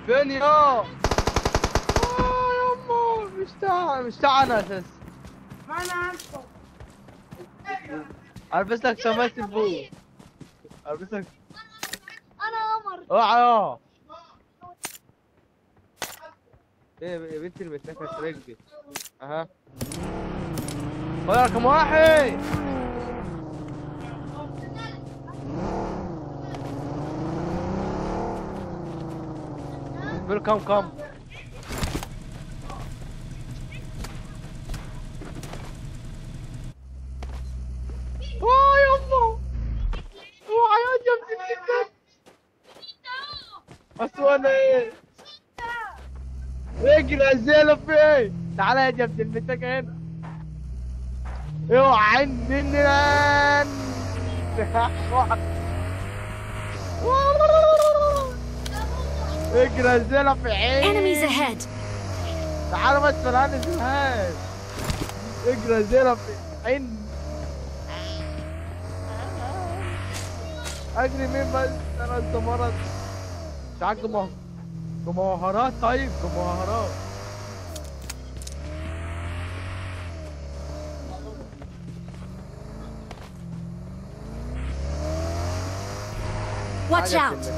فين يا آه يما مش تاع مش تاعنا اساس ما انا عارفه البس لك شمعة الفوق البس لك انا عمر اوعى يا ايه يا بنتي اللي بتنفس رجلي اها خد رقم واحد ويلكم كم اوه يما اوعى يا جنب الكتاب بس وانا ايه اجري الزينة في ايه تعالى يا جنب المتك هنا اوعى عندنا اجري الزينة في Enemies عين ahead! تعالى بس ما ننزلهاش اجري الزينة في عين اجري مين بس انا انت مرض تعال جمه جمهورات طيب جمهورات Watch حاجة out!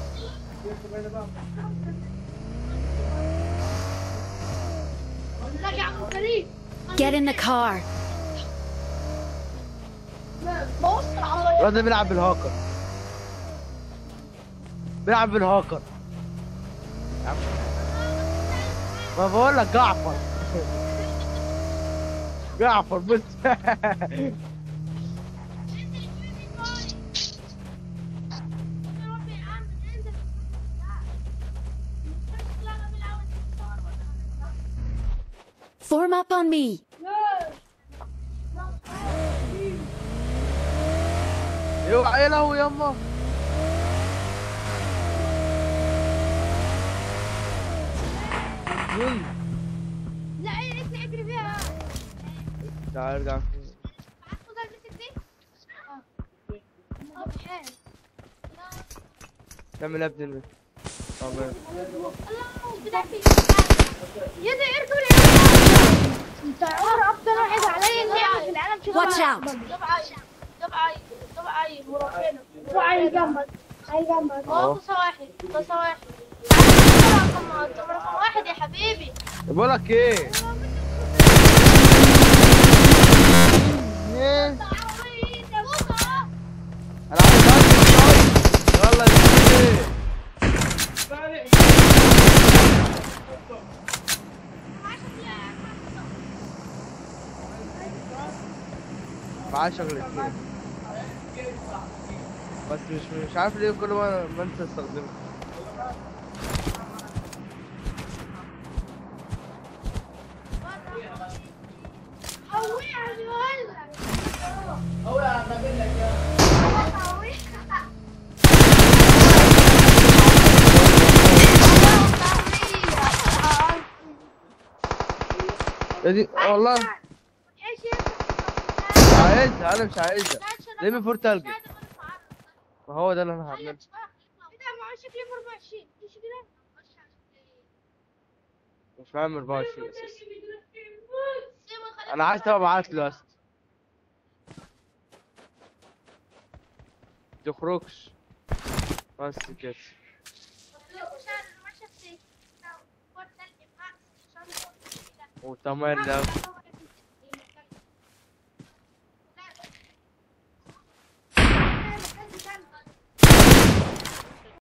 لا يا عم كريم Get in the car! بوظت العربيه الواد ده بيلعب بالهاكر بيلعب بالهاكر يا عم. ما بقول لك جعفر جعفر بس Form up on me! اوعى يا لهوي يما مين؟ لا ايه اللي اجري فيها تعال ارجع خد المسك دي اه بحال تعمل ايه يا ابني تمام الله بدأتي يدي اركب العيال انت عمر افضل واحد علي اللعبه في العالم شو Watch out. طبعا طبعا طبعا مرافقنا طبعا جنبك هاي جنبك اه قصة واحد قصة واحد رقم رقم واحد يا حبيبي بقول لك ايه ايه انا عايز أنزل. يلا يا ايه معاه شغل اتنين بس مش مش عارف ليه كل ما ما انت استخدمه يا دي والله مش عايزها انا مش عايزها ليه من فور تلج ما هو ده اللي انا هعمله ده معاه شكلي في 24 ايش كده مش معايا من 24 اساسا انا عايز تبقى معاك دلوقتي تخرجش بس كده وتمام